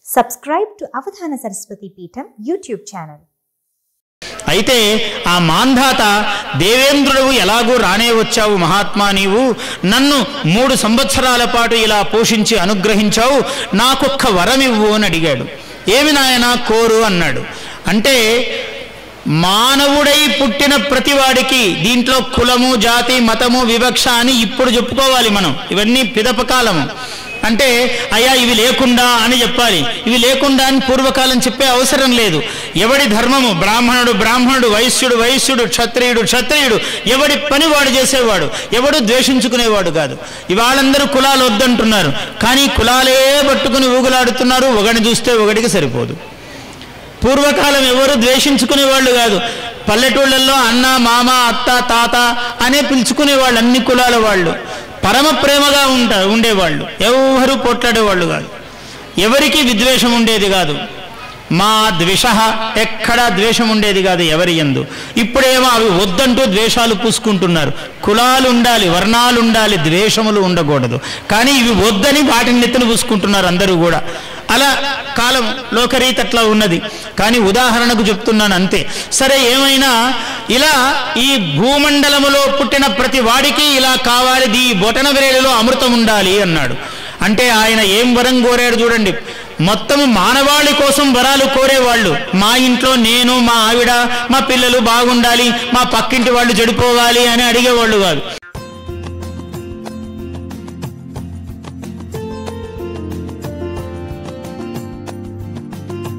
Subscribe to Avadhana Saraswati Peetham YouTube channel. అయితే ఆ మాంధాత దేవేంద్రుడు ఎలాగూ రానే వచ్చావు మహాత్మా నీవు నన్ను మూడు సంవత్సరాల పాటు ఇలా పోషించి అనుగ్రహించావు నాకొక్క వరం ఇవ్వు అని అడిగాడు ఏమి నాయనా కోరు అన్నాడు అంటే మానవుడై పుట్టిన ప్రతివాడికి దీంట్లో కులము జాతి మతము వివక్ష అని ఇప్పుడు చెప్పుకోవాలి మనం ఇవన్నీ పిదపకాలము అంటే అయ్యా ఇవి లేకుండా అని చెప్పాలి ఇవి లేకుండా అని పూర్వకాలం చెప్పే అవసరం లేదు ఎవడి ధర్మము బ్రాహ్మణుడు బ్రాహ్మణుడు వైశ్యుడు వైశ్యుడు క్షత్రియుడు క్షత్రియుడు ఎవడి పని వాడు చేసేవాడు ఎవడు ద్వేషించుకునేవాడు కాదు ఇవాళందరూ కులాలు వద్దంటున్నారు కానీ కులాలే పట్టుకుని ఊగులాడుతున్నారు ఒకడిని చూస్తే ఒకడికి సరిపోదు పూర్వకాలం ఎవరు ద్వేషించుకునే వాళ్ళు కాదు పల్లెటూళ్ళల్లో అన్న మామ అత్త తాత అనే పిలుచుకునేవాళ్ళు అన్ని కులాల వాళ్ళు పరమ ప్రేమగా ఉంటారు ఉండేవాళ్ళు ఎవరు పోట్లాడేవాళ్ళు కాదు ఎవరికి విద్వేషం ఉండేది కాదు మా ద్వేష ఎక్కడా ద్వేషం ఉండేది కాదు ఎవరి ఎందు ఇప్పుడేమో అవి వద్దంటూ ద్వేషాలు పూసుకుంటున్నారు కులాలు ఉండాలి వర్ణాలు ఉండాలి ద్వేషములు ఉండకూడదు కానీ ఇవి వద్దని వాటిని నెత్తిన పూసుకుంటున్నారు అందరూ కూడా అలా కాలం లోకరీతి అట్లా ఉన్నది కానీ ఉదాహరణకు చెప్తున్నాను అంతే సరే ఏమైనా ఇలా ఈ భూమండలములో పుట్టిన ప్రతి వాడికి ఇలా కావాలి ఈ బొటన వేలులో అమృతం ఉండాలి అన్నాడు అంటే ఆయన ఏం వరం కోరాడు చూడండి మొత్తం మానవాళి కోసం వరాలు కోరేవాళ్ళు మా ఇంట్లో నేను మా ఆవిడ మా పిల్లలు బాగుండాలి మా పక్కింటి వాళ్ళు చెడిపోవాలి అని అడిగేవాళ్ళు కాదు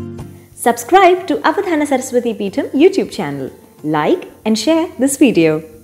Subscribe to Avadhana Saraswati Peetham YouTube channel. Like and share this video.